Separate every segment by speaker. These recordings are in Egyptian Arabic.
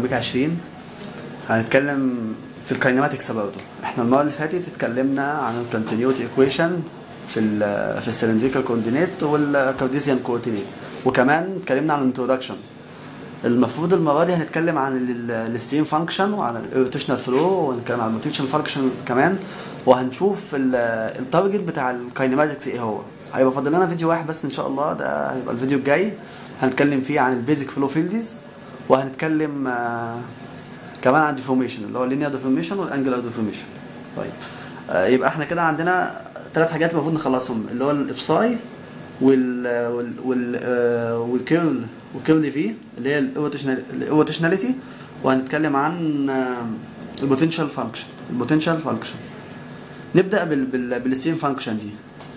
Speaker 1: توبيك 20 هنتكلم في الكاينماتكس برضه احنا المره اللي فاتت اتكلمنا عن الكونتينيوتي ايكويشن في ال في السلندريكال كوردينيت والكارديزيان كوردينيت وكمان اتكلمنا عن الانترودكشن المفروض المره دي هنتكلم عن الستريم فانكشن وعن الروتيشنال فلو وهنتكلم عن الروتيشن فانكشن كمان وهنشوف التارجت بتاع الكاينماتكس ايه هو هيبقى فاضل لنا فيديو واحد بس ان شاء الله ده هيبقى الفيديو الجاي هنتكلم فيه عن البيزك فلو فيلدز وهنتكلم آه كمان عن ديفورميشن اللي هو اللينير ديفورميشن والانجلر ديفورميشن طيب آه يبقى احنا كده عندنا ثلاث حاجات المفروض نخلصهم اللي هو الابساي وال وال وال آه والكيرل والكيرل في اللي هي الايروتيشناليتي وهنتكلم عن البوتنشال فانكشن البوتنشال فانكشن نبدا بال بال بالستريم فانكشن دي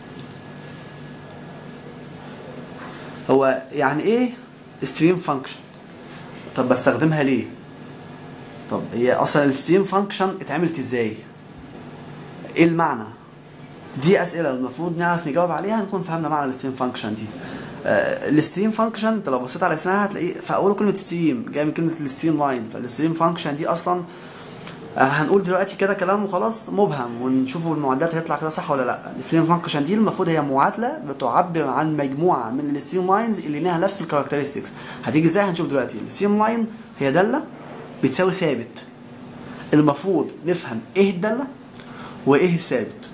Speaker 1: هو يعني ايه ستريم فانكشن طب بستخدمها ليه طب هي اصلا الستريم فانكشن اتعملت ازاي ايه المعنى دي اسئله المفروض نعرف نجاوب عليها نكون فهمنا معنى الستريم فانكشن دي آه الستريم فانكشن انت لو بصيت على اسمها هتلاقيه في اوله كلمه ستريم جايه من كلمه الستريم لاين فالستريم فانكشن دي اصلا آه هنقول دلوقتي كده كلام وخلاص مبهم ونشوفوا المعادلات هيطلع كده صح ولا لا الستريم فانكشن دي المفروض هي معادله بتعبر عن مجموعه من الستريم لاينز اللي ليها نفس الكاركترستكس هتيجي ازاي هنشوف دلوقتي الستريم لاين هي داله بتساوي ثابت المفروض نفهم ايه الداله وايه الثابت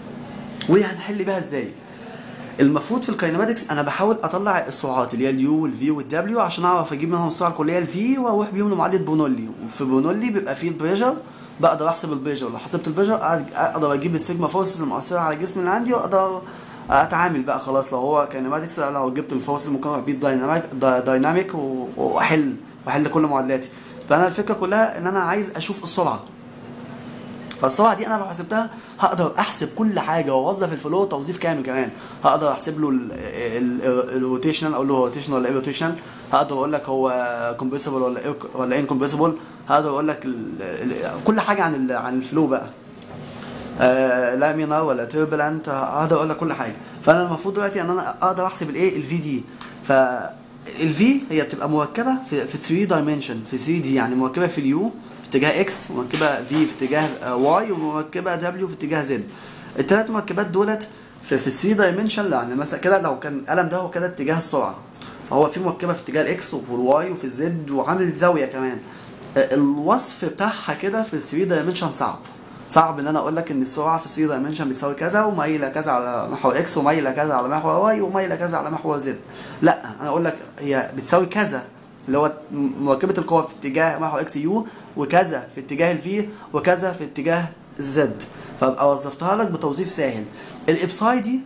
Speaker 1: وهنحل بيها ازاي المفروض في الكاينماتكس انا بحاول اطلع السرعات اللي هي اليو والفي والدبليو عشان اعرف اجيب منهم السرعه الكليه الفي واروح بيهم لمعادله بونولي وفي بونولي بيبقى فيه البريشر بقدر احسب البريشر لو حسبت البريشر اقدر اجيب السيجما فورسز المؤثره على الجسم اللي عندي واقدر اتعامل بقى خلاص لو هو كاينماتكس لو جبت الفورسز ممكن اروح بيه دايناميك دايناميك واحل واحل كل معادلاتي فانا الفكره كلها ان انا عايز اشوف السرعه فالسرعه دي انا لو حسبتها هقدر احسب كل حاجه واوظف الفلو توظيف كامل كمان هقدر احسب له الروتيشنال اقول له روتيشنال ولا ايه روتيشنال هقدر اقول لك هو كومبريسبل ولا إيه ولا ان كومبريسبل هقدر اقول لك كل حاجه عن عن الفلو بقى آه لامينار ولا توربulent هقدر اقول لك كل حاجه فانا المفروض دلوقتي ان انا اقدر احسب الايه الفي دي ف الفي هي بتبقى مركبه في, في 3 دايمنشن في 3 دي يعني مركبه في اليو في اتجاه اكس ومركبه في في اتجاه واي ومركبه دبليو في اتجاه زد الثلاث مركبات دولت في, في 3 دايمنشن يعني مثلا كده لو كان القلم ده هو كده اتجاه السرعه فهو في مركبه في اتجاه الاكس وفي الواي وفي الزد وعامل زاويه كمان الوصف بتاعها كده في 3 دايمنشن صعب صعب ان انا اقول لك ان السرعه في 3 دايمنشن بتساوي كذا ومايله كذا على محور اكس ومايله كذا على محور واي ومايله كذا على محور زد لا انا اقول لك هي بتساوي كذا اللي هو مركبه القوه في اتجاه محور اكس يو وكذا في اتجاه الفي وكذا في اتجاه الزد فابقى وظفتها لك بتوظيف سهل الابساي دي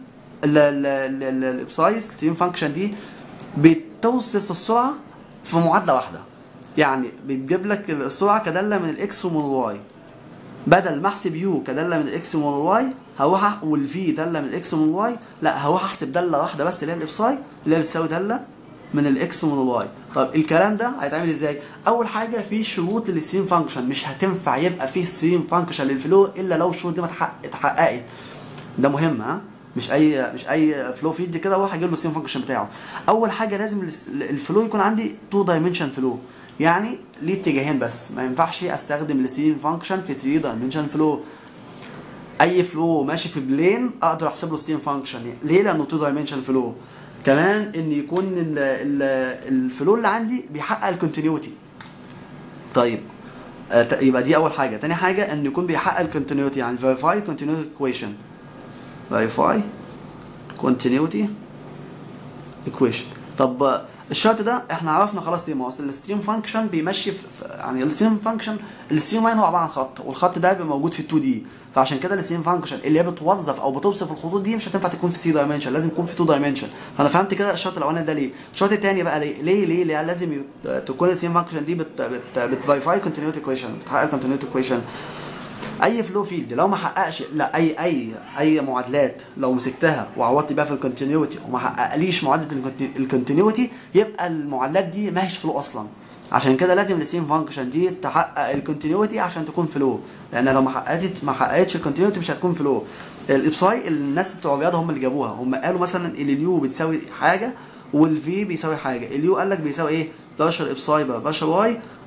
Speaker 1: الابساي الستريم فانكشن دي بتوصف السرعه في معادله واحده يعني بتجيب لك السرعه كداله من الاكس ومن الواي بدل ما احسب يو كداله من الاكس ومن الواي هروح والفي داله من الاكس ومن الواي لا هروح احسب داله واحده بس اللي هي الابساي اللي هي بتساوي داله من الاكس ومن الواي طب الكلام ده هيتعمل ازاي اول حاجه في شروط للستريم فانكشن مش هتنفع يبقى في ستريم فانكشن للفلو الا لو الشروط دي اتحققت ده مهم ها مش اي مش اي فلو فيد كده اروح اجيب له الستريم فانكشن بتاعه اول حاجه لازم الفلو يكون عندي تو دايمنشن فلو يعني ليه اتجاهين بس ما ينفعش استخدم الستريم فانكشن في 3 دايمنشن فلو اي فلو ماشي في بلين اقدر احسب له ستريم فانكشن ليه لانه 2 دايمنشن فلو كمان ان يكون ال ال الفلو اللي عندي بيحقق الكونتينيوتي طيب آه يبقى دي اول حاجه تاني حاجه ان يكون بيحقق الكونتينيوتي يعني verify continuity equation verify continuity equation طب الشرط ده احنا عرفنا خلاص ليه ما اصل الستريم فانكشن بيمشي في يعني الستريم فانكشن الستريم لاين هو عباره عن خط والخط ده بيبقى موجود في ال 2 دي فعشان كده الستريم فانكشن اللي هي بتوظف او بتوصف الخطوط دي مش هتنفع تكون في 3 دايمنشن لازم تكون في 2 دايمنشن فانا فهمت كده الشرط الاولاني ده ليه الشرط الثاني بقى ليه ليه ليه, ليه لازم تكون الستريم فانكشن دي بت بت بتفيريفاي كونتينيوتي ايكويشن بتحقق كونتينيوتي ايكويشن اي فلو فيلد لو ما حققش لا اي اي اي معادلات لو مسكتها وعوضت بيها في الكونتينيوتي وما حققليش معادله الكونتينيوتي يبقى المعادلات دي ما هيش فلو اصلا عشان كده لازم الستريم فانكشن دي تحقق الكونتينيوتي عشان تكون فلو لان لو ما حققتش ما حققتش الكونتينيوتي مش هتكون فلو الابساي الناس بتوع الرياضه هم اللي جابوها هم قالوا مثلا ان اليو بتساوي حاجه والفي بيساوي حاجه اليو قال لك بيساوي ايه باشر ابساي باشر واي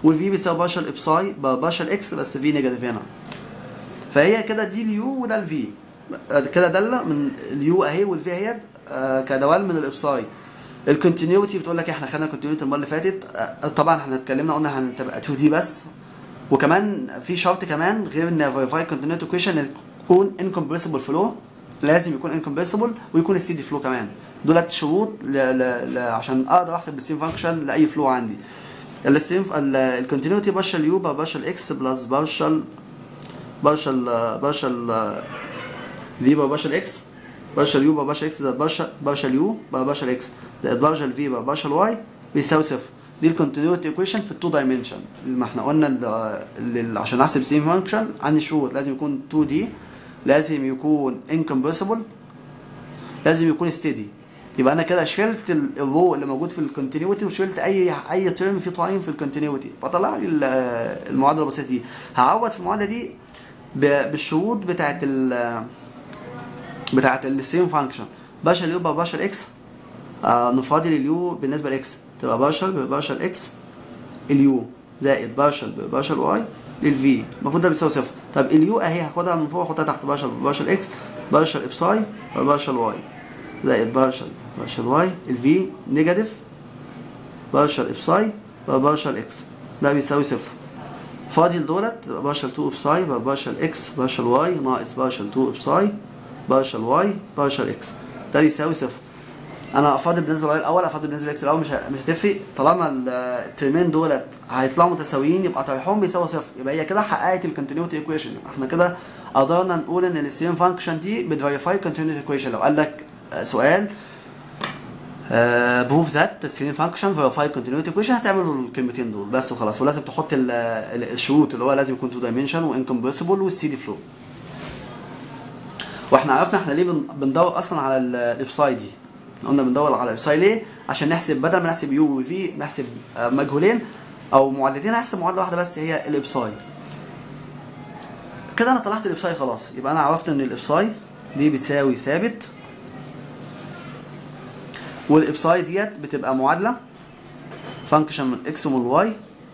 Speaker 1: والفي بتساوي بارشل ابساي بارشل اكس بس في نيجاتيف هنا فهي كده دي اليو وده الفي كده داله من اليو اهي والفي اهي آه، كدوال من الابساي الكونتينيوتي بتقول لك احنا خدنا الكونتينيوتي المره اللي فاتت آه، طبعا احنا اتكلمنا قلنا هتبقى 2 دي بس وكمان في شرط كمان غير ان فيريفاي كونتينيوتي ايكويشن يكون انكمبريسبل فلو لازم يكون انكمبريسبل ويكون ستيدي فلو كمان دولت شروط ل... ل... ل... عشان اقدر احسب الستيم فانكشن لاي فلو عندي الستيم الكونتينيوتي بارشل يو بارشل اكس بلس بارشل بارشل بارشل في بارشل اكس بارشل يو بارشل اكس زائد بارشل بارشل يو بارشل اكس زائد بارشل في بارشل واي بيساوي صفر دي الكونتينيوتي ايكويشن في التو دايمنشن ما احنا قلنا ال- ال- عشان احسب ستيم فانكشن عندي شروط لازم يكون 2 دي لازم يكون انكمبرسبل لازم يكون ستيدي يبقى انا كده شلت ال- الرو اللي موجود في الكونتينيوتي وشلت اي اي ترم فيه تايم في الكونتينيوتي فطلع لي ال- المعادله البسيطه دي هعوض في المعادله دي ب- بالشروط بتاعت ال بتاعت الستيم فانكشن باشا اليو بقى باشا اكس آه نفاضل اليو بالنسبه لاكس تبقى بارشل ببارشل اكس اليو زائد بارشل ببارشل واي للفي المفروض ده بيساوي صفر طب اليو اهي هاخدها من فوق واحطها تحت بارشل ببارشل اكس بارشل ابساي بارشل واي زائد بارشل بارشل واي الفي نيجاتيف بارشل ابساي بارشل اكس ده بيساوي صفر فاضل دولت تبقى بارشل 2 ابساي بارشل اكس بارشل واي ناقص بارشل 2 ابساي بارشل واي بارشل اكس ده بيساوي صفر انا افاضل بالنسبه للواي الاول افاضل بالنسبه للاكس الاول مش ه- مش هتفرق طالما ال- الترمين دولت هيطلعوا متساويين يبقى طرحهم بيساوي صفر يبقى هي كده حققت الكونتينيوتي ايكويشن يبقى احنا كده قدرنا نقول ان الستيم فانكشن دي بتفيريفاي كونتينيوتي ايكويشن لو قال لك آه، سؤال بروف ذات الستيم فانكشن فيريفاي كونتينيوتي ايكويشن هتعملوا الكلمتين دول بس وخلاص ولازم تحط ال- ال- الشروط اللي هو لازم يكون تو دايمنشن وانكمبرسبل والستيدي فلو واحنا عرفنا احنا ليه بن- بندور اصلا على ال- الابساي دي قلنا بندور على الابساي ليه عشان نحسب بدل ما نحسب يو وفي نحسب آه، مجهولين او معادلتين هنحسب معادله واحده بس هي الابساي كده انا طلعت الابساي خلاص يبقى انا عرفت ان الابساي دي بتساوي ثابت والابساي ديت بتبقى معادله فانكشن من اكس ومن واي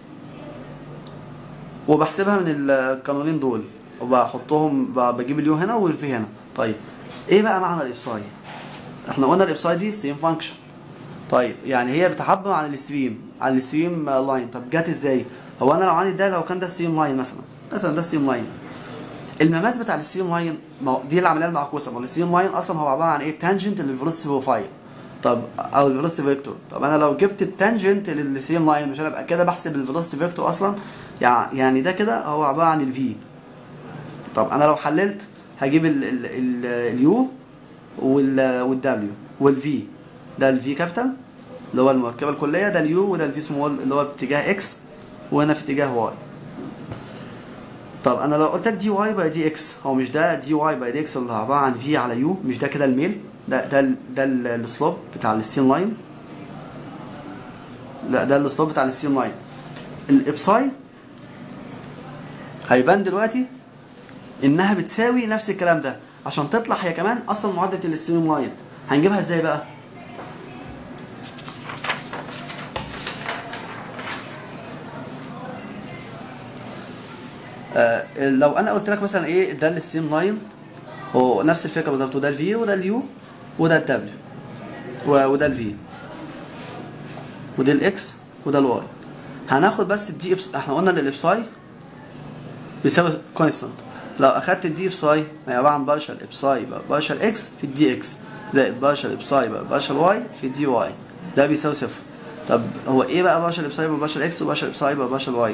Speaker 1: وبحسبها من القانونين دول وبحطهم ب- بجيب اليو هنا والفي هنا طيب ايه بقى معنى الابساي احنا قلنا الابساي دي ستريم فانكشن طيب يعني هي بتعبر عن الستريم عن الستريم لاين طب جت ازاي هو انا لو عندي ده لو كان ده ستريم لاين مثلا مثلا ده ستريم لاين المماس بتاع الستريم لاين ما هو- دي العمليه المعكوسه ما هو الستريم لاين اصلا هو عباره عن ايه تانجنت للفيلوسيتي بروفايل طب او الفيلوسيتي فيكتور طب انا لو جبت التانجنت للستريم لاين مش هنبقى كده بحسب الفيلوسيتي فيكتور اصلا يع- يعني ده كده هو عباره عن الفي طب انا لو حللت هجيب اليو والدبليو والفي ده الفي كابيتال اللي هو المركبه الكليه ده اليو وده الفي سمول اللي هو باتجاه اكس وهنا في اتجاه واي طب انا لو قلت لك دي واي باي دي اكس هو مش ده دي واي باي دي اكس اللي عباره عن في على يو مش ده كده الميل ده ده ال- ده ال- السلوب بتاع الستين لاين لا ده السلوب بتاع الستين لاين الابساي هيبان دلوقتي انها بتساوي نفس الكلام ده عشان تطلع هي كمان اصلا معادله الستريم لاين هنجيبها ازاي بقى آه لو انا قلت لك مثلا ايه ده الستريم لاين هو نفس الفكره بالظبط وده الفي وده اليو وده الدبليو وده الفي وده الاكس وده الواي هناخد بس الدي إبس... احنا قلنا ان الابساي بيساوي كونستانت لو اخدت الدي ابساي هي عباره عن بارشل ابساي بقى بارشل اكس في الدي اكس زائد بارشل ابساي بقى بارشل واي في الدي واي ده بيساوي صفر طب هو ايه بقى بارشل ابساي بقى بارشل اكس وبارشل ابساي بقى بارشل واي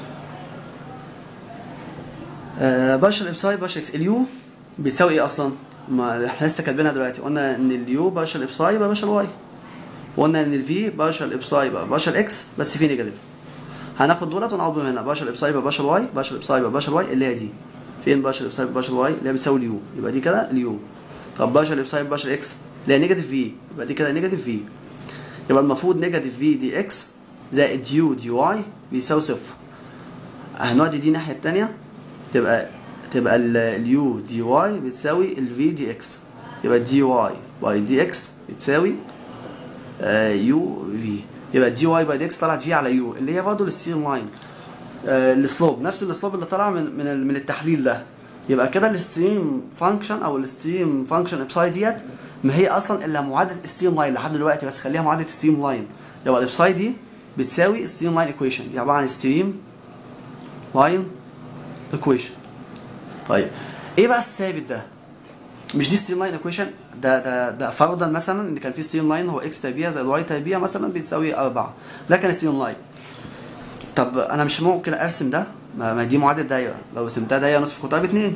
Speaker 1: آه بارشل ابساي بارشل اكس اليو بيساوي ايه اصلا؟ ما احنا لسه كاتبينها دلوقتي قلنا ان اليو بارشل ابساي بقى بارشل واي وقلنا ان الفي بارشل ابساي بقى بارشل اكس بس في نيجاتيف هناخد دولت ونعوضهم هنا بارشل ابساي بقى بارشل واي بارشل ابساي بقى بارشل واي اللي هي دي فين بارشل ابساي بقى بارشل واي اللي هي بتساوي اليو يبقى دي كده اليو طب بارشل ابساي بقى بارشل اكس اللي هي نيجاتيف في يبقى دي كده نيجاتيف في يبقى المفروض نيجاتيف في دي اكس زائد يو دي واي بيساوي صفر هنودي دي الناحيه الثانيه تبقى تبقى اليو دي واي بتساوي الفي دي اكس يبقى دي واي باي دي اكس بتساوي يو في يبقى دي واي باي دي اكس طلعت في على يو اللي هي برضه الستريم لاين آه السلوب نفس السلوب اللي طلع من من ال- من التحليل ده يبقى كده الستريم فانكشن او الستريم فانكشن ابساي ديت ما هي اصلا الا معادله ستريم لاين لحد دلوقتي بس خليها معادله ستريم لاين يبقى الابساي دي بتساوي ستريم لاين ايكويشن دي عباره عن ستريم لاين ايكويشن طيب ايه بقى الثابت ده مش دي ستريم لاين ايكويشن ده ده ده فرضا مثلا ان كان في ستريم لاين هو اكس تربيع زائد واي تربيع مثلا بيساوي 4 ده كان ستريم لاين طب انا مش ممكن ارسم ده ما ما دي معادله دايره لو رسمتها دايره نصف قطرها باتنين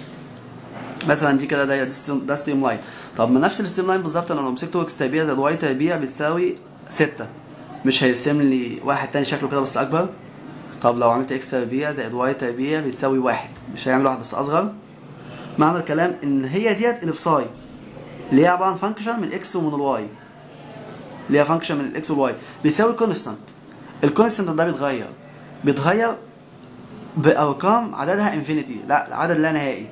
Speaker 1: مثلا دي كده دايره دي ستريم- ده ستريم لاين طب ما نفس الستريم لاين بالظبط انا لو مسكته اكس تربيع زائد واي تربيع بتساوي 6 مش هيرسم لي واحد تاني شكله كده بس اكبر طب لو عملت اكس تربيع زائد واي تربيع بتساوي واحد مش هيعمل واحد بس اصغر معنى الكلام ان هي ديت الابساي اللي هي عباره عن فانكشن من الاكس ومن الواي اللي هي فانكشن من الاكس والواي بيساوي كونستانت الكونستانت ده بيتغير بيتغير بارقام عددها انفينيتي لا عدد لا نهائي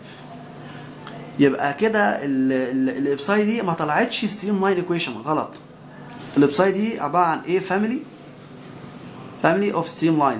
Speaker 1: يبقى كده ال- ال- الابساي دي ما طلعتش ستريم لاين ايكويشن غلط الابساي دي عباره عن ايه فاميلي فاميلي اوف ستريم لاين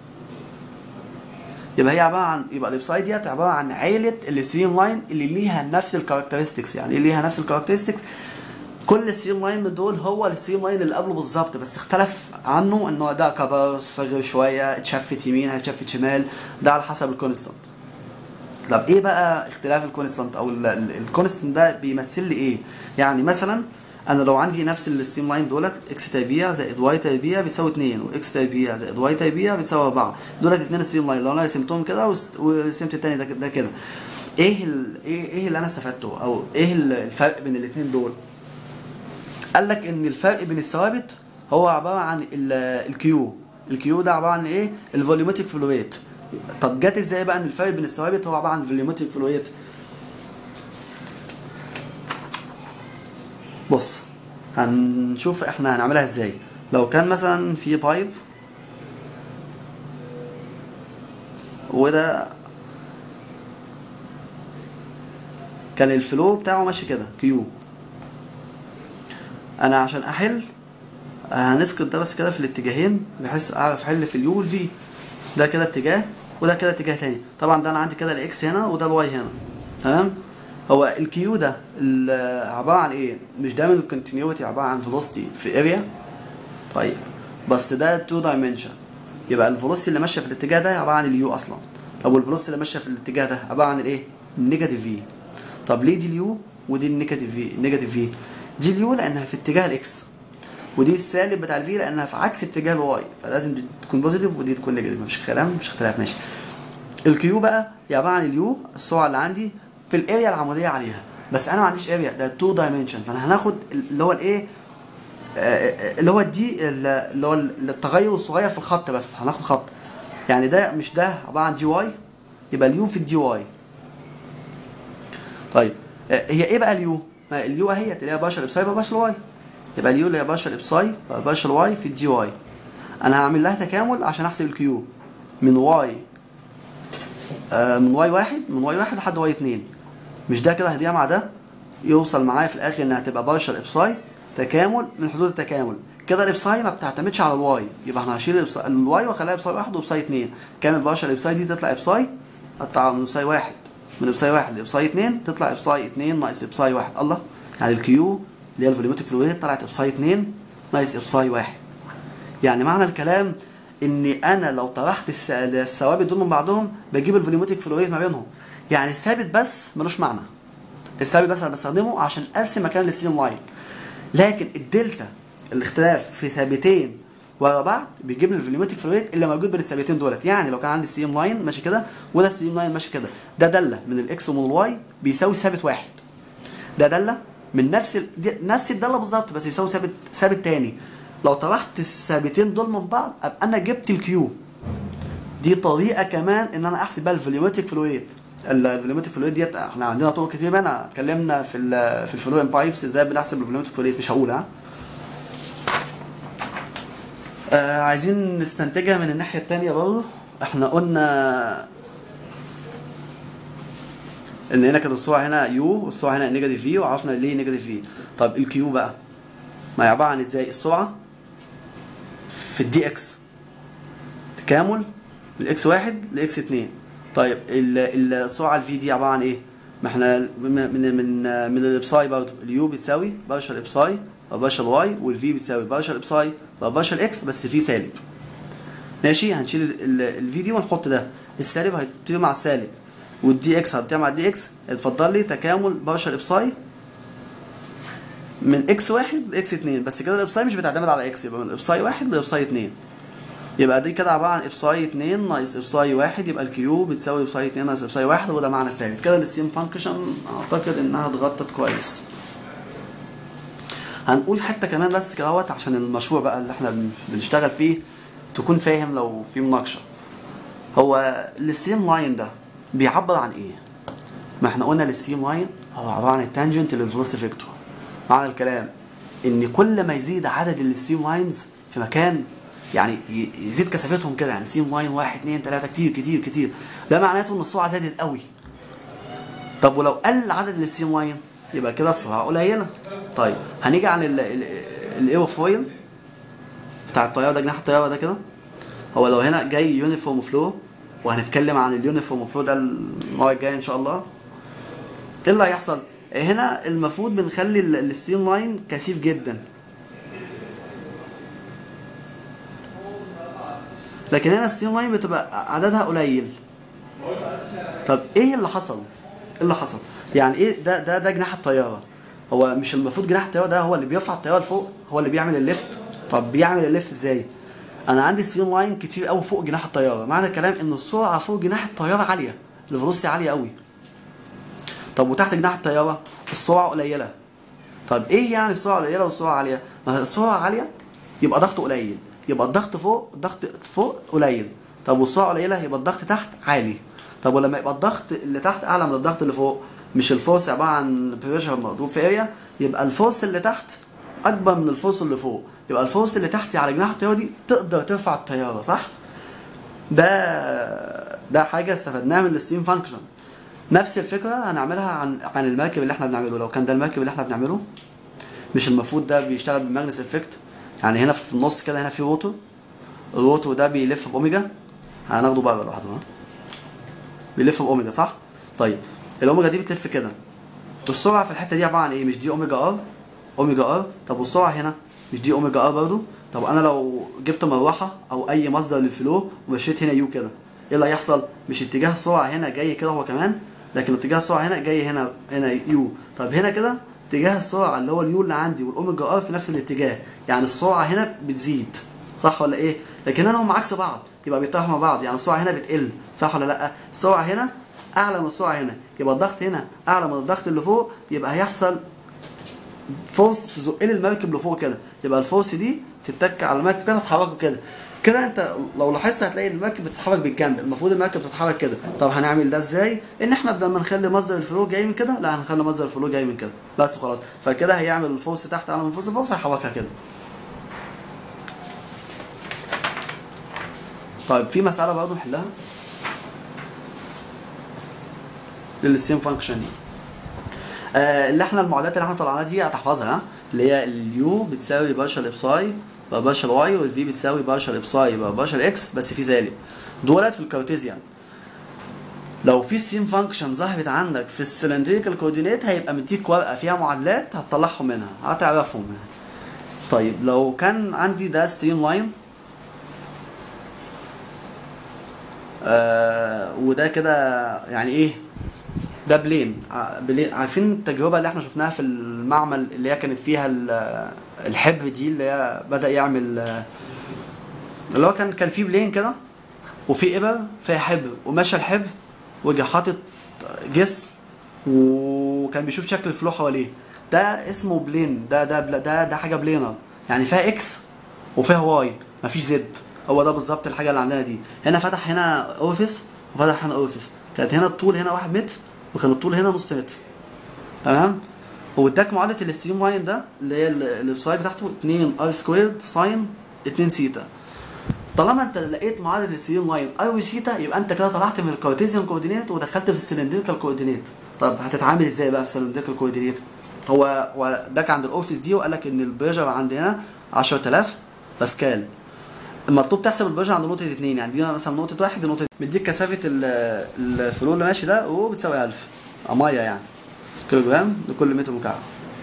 Speaker 1: يبقى هي عباره عن يبقى الابسايد ديت عباره عن عيله الستريم لاين اللي ليها نفس الكاركترستكس يعني ايه ليها نفس الكاركترستكس كل ستريم لاين من دول هو الستريم لاين اللي قبله بالظبط بس اختلف عنه ان هو ده كبر صغير شويه اتشفت يمين اتشفت شمال ده على حسب الكونستانت طب ايه بقى اختلاف الكونستانت او الكونستانت ده بيمثل لي ايه يعني مثلا انا لو عندي نفس الستريم لاين دولت اكس تربيع زائد واي تربيع بيساوي 2 واكس تربيع زائد واي تربيع بيساوي 4 دولت اتنين ستريم لاين لو انا رسمتهم كده وست- ورسمت التاني ده ده كده ايه ال... ايه ايه اللي انا استفدته او ايه ال- الفرق بين الاثنين دول قال لك ان الفرق بين الثوابت هو عباره عن الكيو الكيو ده عباره عن ايه الفوليومتريك فلو ريت طب جت ازاي بقى ان الفرق بين الثوابت هو عباره عن الفوليومتريك فلو ريت بص هنشوف احنا هنعملها ازاي لو كان مثلا في بايب وده كان الفلو بتاعه ماشي كده كيو انا عشان احل هنسقط ده بس كده في الاتجاهين بحيث اعرف احل في اليو والفي ده كده اتجاه وده كده اتجاه تاني طبعا ده انا عندي كده الاكس هنا وده الواي هنا تمام هو الكيو ده ال- عباره عن ايه مش دايما الكونتينيوتي عباره عن فيلوسيتي في اريا طيب بس ده تو دايمنشن يبقى الفيلوسيتي اللي ماشيه في الاتجاه ده عباره عن اليو اصلا طب والفيلوسيتي اللي ماشيه في الاتجاه ده عباره عن الايه النيجاتيف في طب ليه دي اليو ودي النيجاتيف في نيجاتيف في دي اليو لانها في اتجاه الاكس ودي السالب بتاع الفي لانها في عكس اتجاه الواي فلازم دي تكون بوزيتيف ودي تكون نيجاتيف مفيش كلام مفيش اختلاف ماشي الكيو بقى هي عباره عن اليو السرعه اللي عندي في الاريا العموديه عليها بس انا ما عنديش اريا ده تو دايمنشن فانا هناخد اللي هو الايه آه، اللي هو الدي اللي هو التغير الصغير في الخط بس هناخد خط يعني ده مش ده عباره عن دي واي يبقى اليو في الدي واي طيب آه، هي ايه بقى اليو؟ ما اليو اهي اللي هي باشر ابساي يبقى باشر واي يبقى اليو اللي هي باشر ابساي يبقى باشر واي في الدي واي انا هعمل لها تكامل عشان احسب الكيو من واي آه من واي واحد من واي واحد لحد واي اتنين مش ده كده هديها مع ده يوصل معايا في الاخر انها تبقى بارشل ابساي تكامل من حدود التكامل كده الابساي ما بتعتمدش على الواي يبقى احنا هنشيل الإبساي- الواي واخليها ابساي واحد وابساي اتنين كامل بارشل ابساي دي تطلع ابساي تطلع من ابساي واحد من ابساي واحد لابساي اتنين تطلع ابساي اتنين ناقص ابساي واحد الله يعني الكيو اللي هي الفوليومتريك فلويد طلعت ابساي اتنين ناقص ابساي واحد يعني معنى الكلام ان انا لو طرحت الس- الثوابت دول من بعضهم بجيب الفوليومتريك فلويد ما بينهم يعني الثابت بس ملوش معنى الثابت بس انا بستخدمه عشان ارسم مكان الستريم لاين لكن الدلتا الاختلاف في ثابتين ورا بعض بيجيب لي الفوليومتريك فلويد اللي موجود بين الثابتين دولت يعني لو كان عندي ستريم لاين ماشي كده وده ستريم لاين ماشي كده ده داله من الاكس ومن الواي بيساوي ثابت واحد ده داله من نفس ال... دي... نفس الداله بالظبط بس بيساوي ثابت ثابت تاني لو طرحت الثابتين دول من بعض ابقى انا جبت الكيو دي طريقه كمان ان انا احسب بقى الفوليومتريك فلويد الفوليومتريك فلويد ديت احنا عندنا طرق كتير منها اتكلمنا في ال في الفلويد بايبس ازاي بنحسب الفوليومتريك فلويد مش هقول ها آه عايزين نستنتجها من الناحيه التانيه برضه احنا قلنا ان هنا كانت السرعه هنا يو والسرعه هنا نيجاتيف في وعرفنا ليه نيجاتيف في طب الكيو بقى ما هي عباره عن ازاي السرعه في الدي اكس تكامل من اكس واحد لاكس اتنين طيب ال- السرعه الفي دي عباره عن ايه؟ ما احنا من من من, من الابساي برضه اليو بتساوي بارشل ابساي بارشل واي والفي بتساوي بارشل ابساي بارشل اكس بس في سالب ماشي هنشيل ال- ال- الفي دي ونحط ده السالب هيطير مع السالب والدي اكس هتطير مع الدي اكس اتفضل لي تكامل بارشل ابساي من اكس واحد لاكس اتنين بس كده الابساي مش بتعتمد على اكس يبقى من ابساي واحد لابساي اتنين يبقى دي كده عباره عن ابساي 2 ناقص ابساي 1 يبقى الكيو بتساوي ابساي 2 ناقص ابساي 1 وده معنى ثابت كده الستيم فانكشن اعتقد انها اتغطت كويس هنقول حته كمان بس كده اهوت عشان المشروع بقى اللي احنا بن- بنشتغل فيه تكون فاهم لو في مناقشه هو الستيم لاين ده بيعبر عن ايه ما احنا قلنا الستيم لاين هو عباره عن التانجنت للفيلوسيتي فيكتور معنى الكلام ان كل ما يزيد عدد الستيم لاينز في مكان يعني ي- يزيد كثافتهم كده يعني ستيم لاين واحد اتنين تلاته كتير كتير كتير ده معناته ان السرعه زادت قوي طب ولو قل عدد الستيم لاين يبقى كده السرعه قليله طيب هنيجي عن الايروفويل بتاع الطياره ده جناح الطياره ده كده هو لو هنا جاي يونيفورم فلو وهنتكلم عن اليونيفورم فلو ده المره الجايه ان شاء الله ايه اللي هيحصل؟ هنا المفروض بنخلي الستريم لاين كثيف جدا لكن هنا الستريم لاين بتبقى عددها قليل طب ايه اللي حصل؟ ايه اللي حصل؟ يعني ايه ده ده ده جناح الطياره هو مش المفروض جناح الطياره ده هو اللي بيرفع الطياره لفوق هو اللي بيعمل الليفت طب بيعمل الليفت ازاي؟ انا عندي ستريم لاين كتير قوي فوق جناح الطياره معنى الكلام ان السرعه فوق جناح الطياره عاليه الفيلوسيتي عاليه قوي طب وتحت جناح الطياره السرعه قليله طب ايه يعني السرعه قليله والسرعه عاليه ما هي السرعه عاليه يبقى ضغط قليل يبقى الضغط فوق الضغط فوق قليل طب والسرعه قليله يبقى الضغط تحت عالي طب ولما يبقى الضغط اللي تحت اعلى من الضغط اللي فوق مش الفورس عباره عن بريشر مضروب في اريا يبقى الفورس اللي تحت اكبر من الفورس اللي فوق يبقى الفورس اللي تحت على جناح الطياره دي تقدر ترفع الطياره صح ده ده حاجه استفدناها من الستيم فانكشن نفس الفكره هنعملها عن عن المركب اللي احنا بنعمله لو كان ده المركب اللي احنا بنعمله مش المفروض ده بيشتغل بالماجنس افكت يعني هنا في النص كده هنا في روتو الروتو ده بيلف باوميجا هناخده بقى لوحده ها بيلف باوميجا صح طيب الاوميجا دي بتلف كده السرعه في الحته دي عباره عن ايه مش دي اوميجا ار اوميجا ار طب والسرعه هنا مش دي اوميجا ار برضو طب انا لو جبت مروحه او اي مصدر للفلو ومشيت هنا يو كده ايه اللي هيحصل مش اتجاه السرعه هنا جاي كده هو كمان لكن اتجاه السرعه هنا جاي هنا هنا يو طب هنا كده اتجاه السرعه اللي هو اليو اللي عندي والاوميجا ار في نفس الاتجاه يعني السرعه هنا بتزيد صح ولا ايه لكن هنا هم عكس بعض يبقى بيتفقوا مع بعض يعني السرعه هنا بتقل صح ولا لا السرعه هنا اعلى من السرعه هنا يبقى الضغط هنا اعلى من الضغط اللي فوق يبقى هيحصل فورس تزق لي المركب لفوق كده يبقى الفورس دي تتك على المركب كده تحركه كده كده انت لو لاحظت هتلاقي المركب بتتحرك بالجنب المفروض المركب تتحرك كده طب هنعمل ده ازاي ان احنا بدل ما نخلي مصدر الفلو جاي من كده لا هنخلي مصدر الفلو جاي من كده بس خلاص فكده هيعمل الفورس تحت اعلى من الفورس فوق فيحركها كده طيب في مسألة برضه نحلها للسيم فانكشن دي آه اللي احنا المعادلات اللي احنا طلعناها دي هتحفظها ها اللي هي اليو بتساوي بارشل ابساي بقى بارشل واي والفي بتساوي بارشل ابساي بقى بارشل اكس بس في سالب دولت في الكارتيزيان لو في سيم فانكشن ظهرت عندك في السلندريكال كوردينيت هيبقى مديك ورقه فيها معادلات هتطلعهم منها هتعرفهم يعني. طيب لو كان عندي ده ستريم لاين آه وده كده يعني ايه ده بلين ع- بلين عارفين التجربه اللي احنا شفناها في المعمل اللي هي كانت فيها ال- الحبر دي اللي هي بدا يعمل آه، اللي هو كان كان في بلين كده وفي ابر فيها حبر ومشى الحبر وجا حاطط جسم وكان بيشوف شكل الفلو حواليه ده اسمه بلين ده ده ده ده حاجه بلينر يعني فيها اكس وفيها واي مفيش زد هو ده بالظبط الحاجه اللي عندنا دي هنا فتح هنا اورفيس وفتح هنا اورفيس كانت هنا الطول هنا واحد متر وكان الطول هنا نص متر تمام واداك معادله الستريم لاين ده اللي هي ال- الابسايد بتاعته 2 ار سكويرد ساين 2 سيتا طالما انت لقيت معادله الستريم لاين ار وسيتا يبقى انت كده طلعت من الكارتيزيان كوردينيت ودخلت في السلندريكال كوردينيت طب هتتعامل ازاي بقى في السلندريكال كوردينيت هو هو اداك عند الاوفيس دي وقال لك ان البريشر عندنا 10000 باسكال المطلوب تحسب البريشر عند نقطه اتنين يعني دي مثلا نقطه واحد دي نقطه مديك كثافه ال- الفلو اللي ماشي ده او بتساوي 1000 ميه يعني كيلو جرام لكل متر مكعب